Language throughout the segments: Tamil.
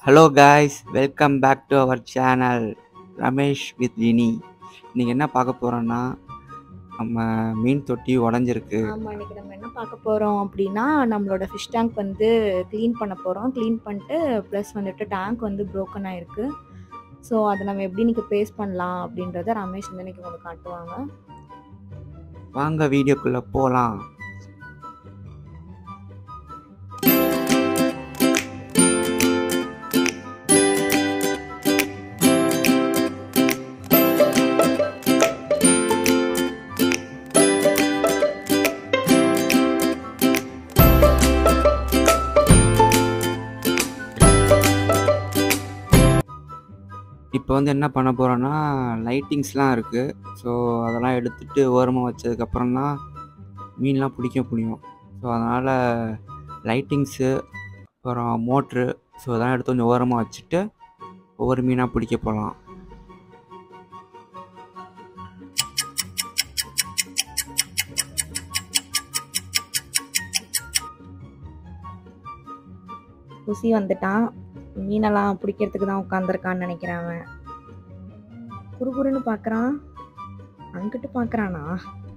Hello guys welcome back to our channel Ramesh with Vini இன்றைக்கி என்ன பார்க்க போகிறோன்னா நம்ம மீன் தொட்டி உடஞ்சிருக்கு ஆமாம் இன்னைக்கு நம்ம என்ன பார்க்க போகிறோம் அப்படின்னா நம்மளோட ஃபிஷ் டேங்க் வந்து க்ளீன் பண்ண போகிறோம் க்ளீன் பண்ணிட்டு ப்ளஸ் வந்துட்டு டேங்க் வந்து ப்ரோக்கன் ஆயிருக்கு ஸோ அதை நம்ம எப்படி இன்னைக்கு பேஸ் பண்ணலாம் அப்படின்றத ரமேஷ் வந்து இன்னைக்கு உங்களுக்கு காட்டுவாங்க வாங்க வீடியோக்குள்ளே போகலாம் இப்போ வந்து என்ன பண்ண போகிறோன்னா லைட்டிங்ஸ்லாம் இருக்குது ஸோ அதெல்லாம் எடுத்துகிட்டு ஓரமாக வச்சதுக்கப்புறம் தான் மீன்லாம் பிடிக்க முடியும் ஸோ அதனால் லைட்டிங்ஸு அப்புறம் மோட்ரு ஸோ அதெல்லாம் எடுத்து கொஞ்சம் ஓரமாக வச்சுட்டு ஒவ்வொரு மீனாக பிடிக்க போகலாம் குசி வந்துட்டான் மீனெல்லாம் பிடிக்கிறதுக்கு தான் உட்காந்துருக்கான்னு நினைக்கிறேன் அவன் குறுகுறுன்னு பார்க்குறான் அங்கிட்டு பார்க்குறானா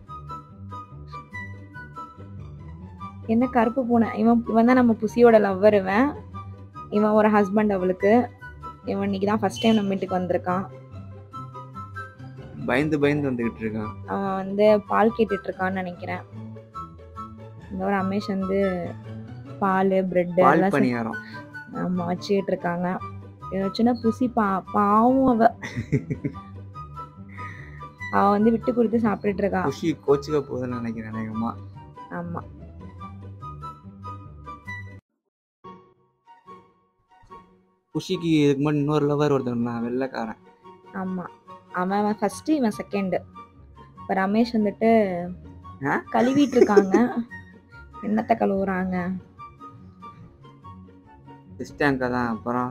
என்ன கருப்பு பூனை இவன் இவன் தான் நம்ம புசியோட லவ்வர் இவன் இவன் ஒரு ஹஸ்பண்ட் அவளுக்கு இவன் இன்னைக்கு தான் ஃபர்ஸ்ட் டைம் நம்ம வீட்டுக்கு வந்திருக்கான் பயந்து பயந்து வந்துக்கிட்டு இருக்கான் அவன் வந்து பால் கேட்டுட்டு இருக்கான்னு நினைக்கிறேன் இந்த ஒரு ரமேஷ் வந்து பால் பிரெட் பால் எல்லாம் செ- பணியாரம் ஆமா வச்சுக்கிட்டு இருக்காங்க இவ சின்ன புசி பா பாவம் அவ அவ வந்து விட்டு கொடுத்து சாப்பிட்டுட்டு இருக்கா குஷி கோச்சுக்க போகுதுன்னு நினைக்கிறேன் அநேகமாக ஆமா குஷிக்கு இதுக்கு முன்னாடி இன்னொரு லவர் ஒருத்தன் இருந்தான் வெள்ளைக்காரன் ஆமா அவன் ஃபர்ஸ்ட் இவன் செகண்ட் இப்ப ரமேஷ் வந்துட்டு ஆ? கழுவிட்டு இருக்காங்க என்னத்தை கழுவுறாங்க டிஸ்டாங்க தான் அப்புறம்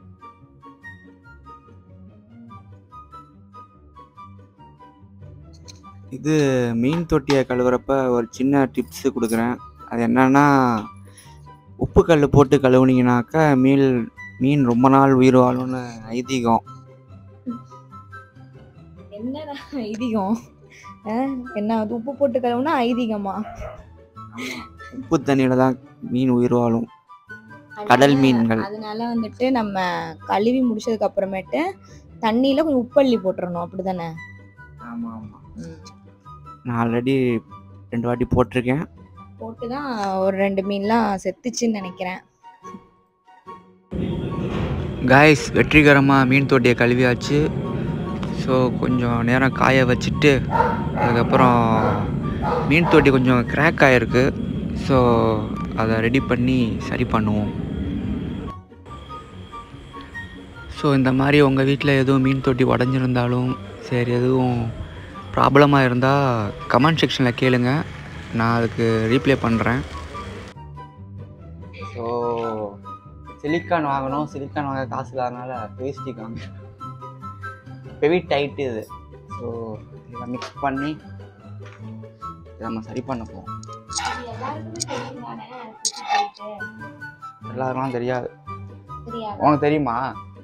இது மீன் தொட்டியை கழுவுறப்ப ஒரு சின்ன டிப்ஸு கொடுக்குறேன் அது என்னன்னா உப்பு கல் போட்டு கழுவுனீங்கனாக்கா மீன் மீன் ரொம்ப நாள் உயிர் வாழும்னு ஐதீகம் என்னடா ஐதீகம் ஆ? என்ன அது உப்பு போட்டு கழுவுனா ஐதீகமா உப்பு தண்ணியில் தான் மீன் உயிர் வாழும் கடல் மீன்கள். அதனால வந்துட்டு நம்ம கழுவி முடிச்சதுக்கு அப்புறமேட்டு தண்ணியில கொஞ்சம் உப்பள்ளி போட்டுறணும் அப்படிதானே ஆமாம் ஆமாம் நான் ஆல்ரெடி ரெண்டு வாட்டி போட்டிருக்கேன் போட்டு தான் ஒரு ரெண்டு மீன்லாம் செத்துச்சுன்னு நினைக்கிறேன் காய்ஸ் வெற்றிகரமாக மீன் தொட்டியை கழுவியாச்சு ஸோ கொஞ்சம் நேரம் காய வச்சுட்டு அதுக்கப்புறம் மீன் தொட்டி கொஞ்சம் கிராக் ஆகிருக்கு ஸோ அதை ரெடி பண்ணி சரி பண்ணுவோம் ஸோ இந்த மாதிரி உங்கள் வீட்டில் எதுவும் மீன் தொட்டி உடஞ்சிருந்தாலும் சரி எதுவும் ப்ராப்ளமாக இருந்தால் கமெண்ட் செக்ஷனில் கேளுங்க நான் அதுக்கு ரீப்ளே பண்ணுறேன் ஸோ சிலிக்கான் வாங்கணும் சிலிக்கான் வாங்க காசு இல்லாதனால ஃபெவிஸ்டிக் வாங்க ஹெவி டைட்டு இது ஸோ இதை மிக்ஸ் பண்ணி இதை நம்ம சரி பண்ண போவோம் எல்லாருக்கும் தெரியாது உனக்கு தெரியுமா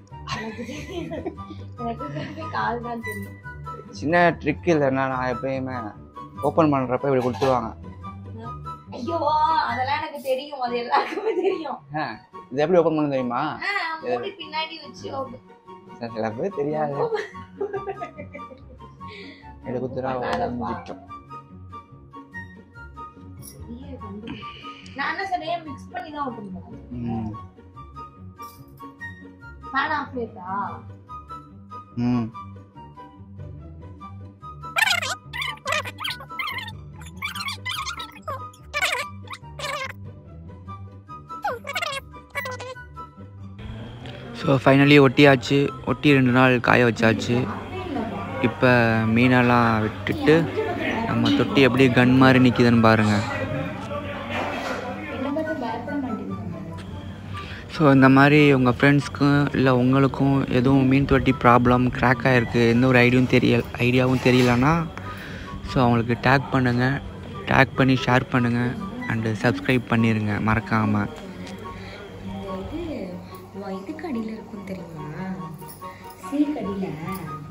கால் தான் தெரியும் சின்ன ட்ரிக் இல்லைன்னா நான் எப்பயுமே ஓப்பன் பண்ணுறப்ப இப்படி கொடுத்துருவாங்க ஐயோ அதெல்லாம் எனக்கு தெரியும் அது எல்லாருக்குமே தெரியும் இது எப்படி ஓப்பன் பண்ண தெரியுமா மூடி பின்னாடி வச்சு சில- சில பேர் தெரியாது இப்படி கொடுத்துட்டா உடஞ்சிட்டோம் நான் என்ன சொன்னேன் மிக்ஸ் பண்ணி தான் ஓபன் பண்ணேன் ம் ஃபேன் ஆஃப் இருக்கா ம் ஸோ ஃபைனலி ஒட்டியாச்சு ஒட்டி ரெண்டு நாள் காய வச்சாச்சு இப்போ மீனெல்லாம் விட்டுட்டு நம்ம தொட்டி எப்படி கன் மாதிரி நிற்கிதுன்னு பாருங்கள் என்ன பார்த்து பயப்பட மாட்டேங்குது ஸோ இந்த மாதிரி உங்கள் ஃப்ரெண்ட்ஸ்க்கும் இல்லை உங்களுக்கும் எதுவும் மீன் தொட்டி ப்ராப்ளம் கிராக் ஆகிருக்கு எந்த ஒரு ஐடியாவும் தெரிய ஐடியாவும் தெரியலனா ஸோ அவங்களுக்கு டேக் பண்ணுங்கள் டேக் பண்ணி ஷேர் பண்ணுங்கள் அண்டு சப்ஸ்கிரைப் பண்ணிடுங்க மறக்காமல் இந்த இது வா இதுக்கு அடியில் இருக்கும் தெரியுமா சீக்கு அடியில்